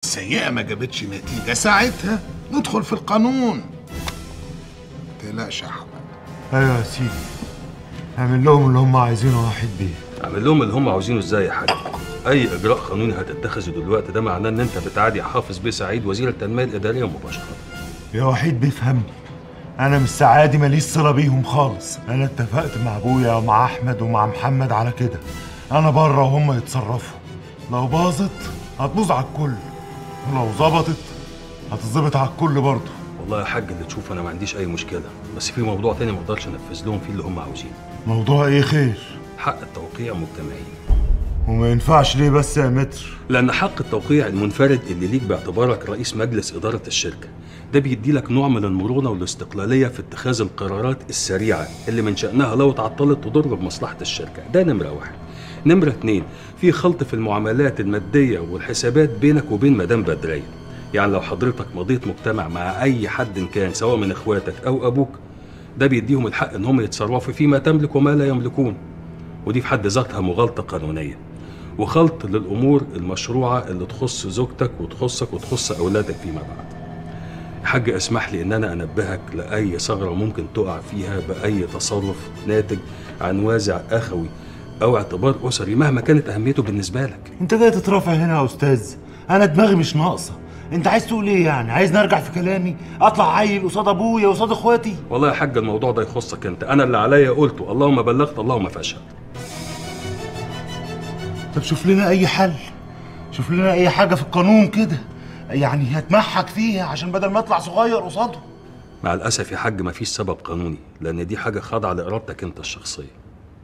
السيئة ما جابتش نتيجة ساعتها ندخل في القانون تقلقش يا أحمد ايوه يا سيدي اعمل لهم اللي هم عايزينه واحد بيه اعمل لهم اللي هم عاوزينه ازاي يا حاج اي اجراء قانوني هتتخذه دلوقتي ده معناه ان انت بتعادي حافظ بيه سعيد وزير التنميه الاداريه مباشره يا وحيد بيفهمني انا مش سعادي ماليش صله بيهم خالص انا اتفقت مع ابويا ومع احمد ومع محمد على كده انا بره وهم يتصرفوا لو باظت هتبوظ على الكل ولو ظبطت هتظبط على الكل برضه والله يا حاج اللي تشوف انا ما عنديش اي مشكله بس في موضوع تاني ما اقدرش انفذ لهم فيه اللي هم عاوزينه موضوع ايه خير حق التوقيع مجتمعي وما ينفعش ليه بس يا متر لأن حق التوقيع المنفرد اللي ليك باعتبارك رئيس مجلس إدارة الشركة ده بيدي لك نوع من المرونة والاستقلالية في اتخاذ القرارات السريعة اللي من شأنها لو تعطلت تضر بمصلحة الشركة ده نمرة واحد نمرة اتنين في خلط في المعاملات المادية والحسابات بينك وبين مدام بدرية يعني لو حضرتك مضيت مجتمع مع أي حد كان سواء من إخواتك أو أبوك ده بيديهم الحق إن هم يتصرفوا فيما تملك وما لا يملكون ودي في حد ذاتها مغالطة قانونية وخلط للأمور المشروعة اللي تخص زوجتك وتخصك وتخص أولادك فيما بعد يا حاج اسمح لي ان انا انبهك لاي ثغره ممكن تقع فيها باي تصرف ناتج عن وازع اخوي او اعتبار اسري مهما كانت اهميته بالنسبه لك انت جاي تترافع هنا يا استاذ انا دماغي مش ناقصه انت عايز تقول ايه يعني عايز نرجع في كلامي اطلع عيل قصاد ابويا قصاد اخواتي والله يا حاج الموضوع ده يخصك انت انا اللي عليا قلته اللهم بلغت اللهم فاشهد طب شوف لنا اي حل شوف لنا اي حاجه في القانون كده يعني هتمحك فيها عشان بدل ما اطلع صغير قصاده مع الاسف يا حاج مفيش سبب قانوني لان دي حاجه خاضعه لارادتك انت الشخصيه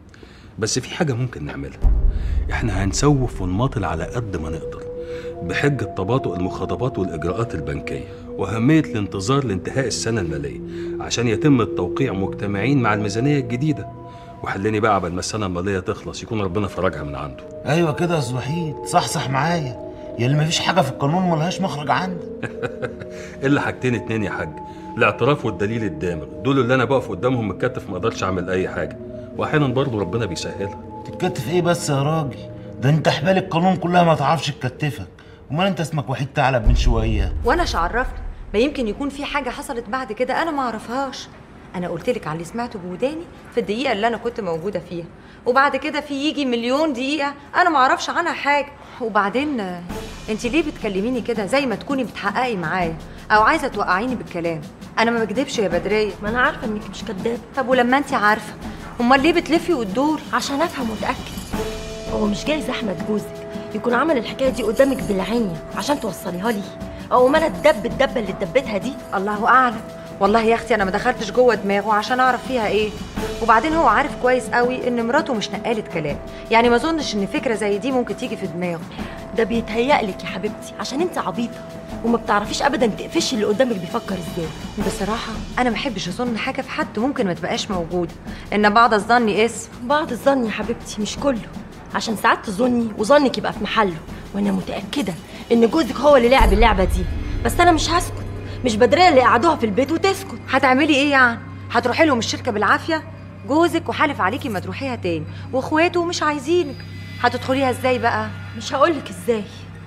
بس في حاجه ممكن نعملها احنا هنسوف ونماطل على قد ما نقدر بحجه تباطؤ المخاطبات والاجراءات البنكيه واهميه الانتظار لانتهاء السنه الماليه عشان يتم التوقيع مجتمعين مع الميزانيه الجديده وحلني بقى قبل ما السنه الماليه تخلص يكون ربنا فرجها من عنده ايوه كده يا أستاذ وحيد صحصح معايا يا اللي مفيش حاجه في القانون ملهاش مخرج عندك الا حاجتين اتنين يا حاج الاعتراف والدليل الدامغ دول اللي انا بقف قدامهم متكتف ما اقدرش اعمل اي حاجه واحيانا برضه ربنا بيسهلها تتكتف ايه بس يا راجل ده انت حبال القانون كلها ما تعرفش تكتفك امال انت اسمك وحيد ثعلب من شويه وانا ايش عرفني ما يمكن يكون في حاجه حصلت بعد كده انا ما اعرفهاش انا قلت لك على اللي سمعته بوداني في الدقيقه اللي انا كنت موجوده فيها وبعد كده في يجي مليون دقيقه انا ما اعرفش عنها حاجه وبعدين آه، انت ليه بتكلميني كده زي ما تكوني بتحققي معايا او عايزه توقعيني بالكلام انا ما بكدبش يا بدريه ما انا عارفه انك مش كدابه طب ولما انت عارفه امال ليه بتلفي وتدوري عشان افهم واتاكد هو مش جايز احمد جوزك يكون عمل الحكايه دي قدامك بالعينيه عشان توصليها لي او ما انا اتدب الدبه اللي اتدبتها دي الله اعلم والله يا اختي انا ما دخلتش جوه دماغه عشان اعرف فيها ايه وبعدين هو عارف كويس قوي ان مراته مش نقاله كلام يعني ما اظنش ان فكره زي دي ممكن تيجي في دماغه ده بيتهيألك يا حبيبتي عشان انت عبيطه وما بتعرفيش ابدا تقفشي اللي قدامك بيفكر ازاي بصراحه انا ما احبش اظن حاجه في حد ممكن ما تبقاش موجوده ان بعض الظن اسم بعض الظن يا حبيبتي مش كله عشان ساعات تظني وظنك يبقى في محله وانا متاكده ان جوزك هو اللي لعب اللعبه دي بس انا مش هسكت مش بدريه اللي قعدوها في البيت وتسكت هتعملي ايه يعني هتروحي لهم الشركه بالعافيه جوزك وحالف عليكي ما تروحيها تاني واخواته مش عايزينك هتدخليها ازاي بقى مش هقولك ازاي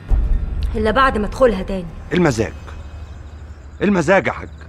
الا بعد ما ادخلها تاني المزاج المزاج يا حاج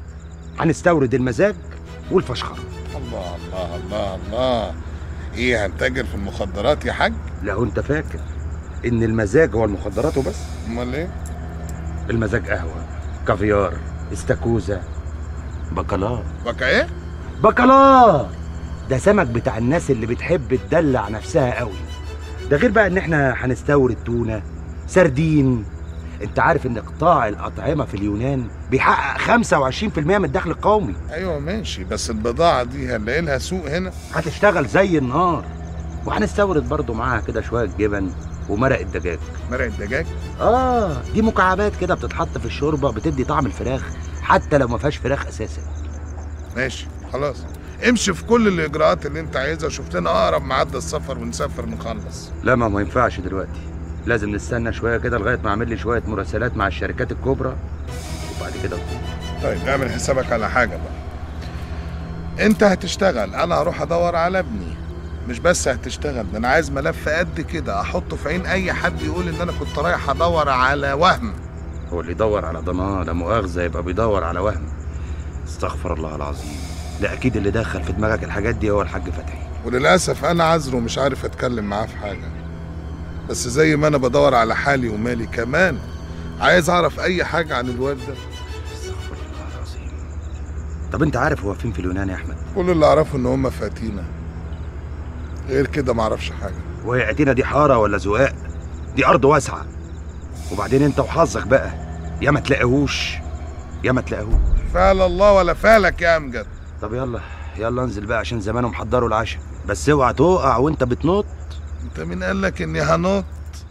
هنستورد المزاج والفشخره الله الله الله الله ايه هنتاجر في المخدرات يا حاج لو انت فاكر ان المزاج هو المخدرات وبس امال ايه المزاج قهوه كافيار استاكوزا بكالار بقى ايه بكالار ده سمك بتاع الناس اللي بتحب تدلع نفسها قوي ده غير بقى ان احنا هنستورد تونه سردين انت عارف ان قطاع الاطعمه في اليونان بيحقق 25% من الدخل القومي ايوه ماشي بس البضاعه دي هنلاقي لها سوق هنا هتشتغل زي النار وهنستورد برضو معاها كده شويه جبن ومرق الدجاج مرق الدجاج اه دي مكعبات كده بتتحط في الشوربه بتدي طعم الفراخ حتى لو ما فيهاش فراخ اساسا ماشي خلاص امشي في كل الاجراءات اللي انت عايزها شوف لنا اقرب ميعاد السفر ونسافر نخلص لا ما ما ينفعش دلوقتي لازم نستنى شويه كده لغايه ما اعمل لي شويه مراسلات مع الشركات الكبرى وبعد كده نقوم. طيب اعمل حسابك على حاجه بقى انت هتشتغل انا هروح ادور على ابني مش بس هتشتغل ده انا عايز ملف قد كده احطه في عين اي حد يقول ان انا كنت رايح ادور على وهم هو اللي يدور على ضمان لا مؤاخذه يبقى بيدور على وهم استغفر الله العظيم لا اكيد اللي دخل في دماغك الحاجات دي هو الحاج فتحي وللاسف انا عذره ومش عارف اتكلم معاه في حاجه بس زي ما انا بدور على حالي ومالي كمان عايز اعرف اي حاجه عن الواد ده استغفر الله العظيم طب انت عارف هو فين في اليونان يا احمد كل اللي اعرفه ان هم فاتينا غير كده معرفش حاجه وهي عتينا دي حاره ولا زقاق دي ارض واسعه وبعدين انت وحظك بقى يا ما تلاقيهوش يا ما تلاقيهوش فعل الله ولا فعلك يا امجد طب يلا يلا انزل بقى عشان زمانه محضروا العشاء بس اوعى تقع وانت بتنط انت مين قال لك اني هنط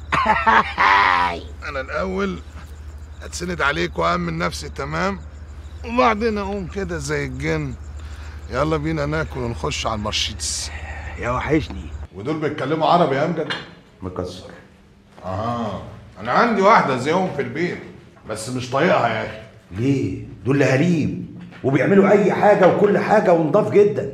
انا الاول هتسند عليك وامن نفسي تمام وبعدين اقوم كده زي الجن يلا بينا ناكل ونخش على المرشيدس يا وحشني ودول بيتكلموا عربي يا امجد مكسر اه انا عندي واحده زيهم في البيت بس مش طايقها يا اخي ليه دول لهاليب وبيعملوا اي حاجه وكل حاجه ونضاف جدا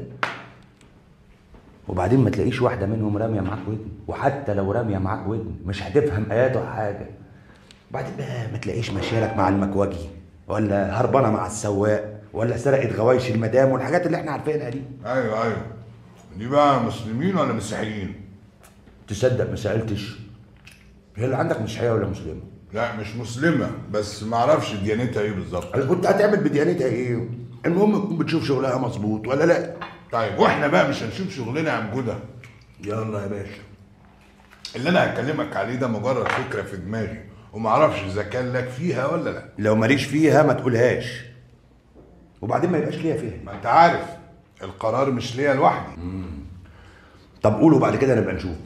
وبعدين ما تلاقيش واحده منهم راميه معاك ودن وحتى لو راميه معاك ودن مش هتفهم اياته حاجه وبعدين بقى ما تلاقيش ماشيالك مع المكواجي ولا هربانه مع السواق ولا سرقت غوايش المدام والحاجات اللي احنا عارفينها دي ايوه ايوه دي بقى مسلمين ولا مسيحيين تصدق ما سالتش هي اللي عندك مسيحيه ولا مسلمه لا مش مسلمه بس ما اعرفش ديانتها ايه بالظبط انا كنت هتعمل بديانتها ايه المهم تكون بتشوف شغلها مظبوط ولا لا طيب واحنا بقى مش هنشوف شغلنا يا عم جدع يلا يا باشا اللي انا هكلمك عليه ده مجرد فكره في دماغي وما اعرفش اذا كان لك فيها ولا لا لو ماليش فيها ما تقولهاش وبعدين ما يبقاش ليا فيها ما انت عارف القرار مش ليا لوحدي طب قولوا بعد كده نبقى نشوف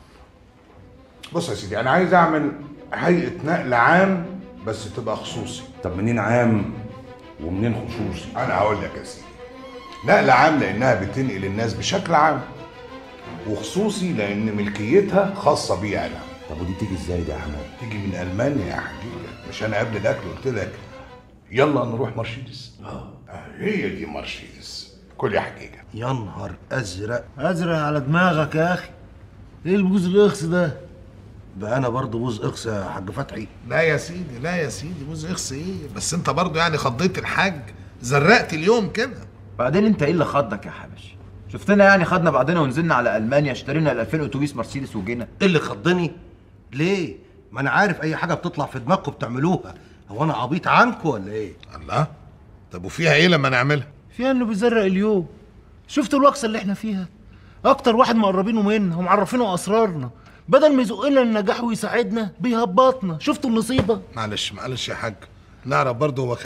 بص يا سيدي انا عايز اعمل هيئه نقل عام بس تبقى خصوصي طب منين عام ومنين خصوصي انا هقول لك يا سيدي نقل عام لانها بتنقل الناس بشكل عام وخصوصي لان ملكيتها خاصه بي انا طب ودي تيجي ازاي دي يا احمد تيجي من المانيا يا حقيقه مش انا قبل الاكل قلت لك يلا نروح مرشيدس اه هي دي مرشيدس كل يا حقيقه يا نهار ازرق ازرق على دماغك يا اخي ايه البوز الاخس ده بقى انا برضه بوز اقصى يا حاج فتحي لا يا سيدي لا يا سيدي بوز اخس ايه بس انت برضو يعني خضيت الحاج زرقت اليوم كده بعدين انت ايه اللي خضك يا حبش شفتنا يعني خدنا بعضنا ونزلنا على المانيا اشترينا ال 2000 اتوبيس مرسيدس وجينا ايه اللي خضني ليه ما انا عارف اي حاجه بتطلع في دماغكم بتعملوها هو انا عبيط عنكم ولا ايه الله طب وفيها ايه لما نعملها فيها انه بيزرق اليوم شفتوا الوكسه اللي احنا فيها اكتر واحد مقربينه منا ومعرفينه اسرارنا بدل ما يزق لنا النجاح ويساعدنا بيهبطنا شفتوا النصيبه معلش معلش يا حاج نعرف برضه هو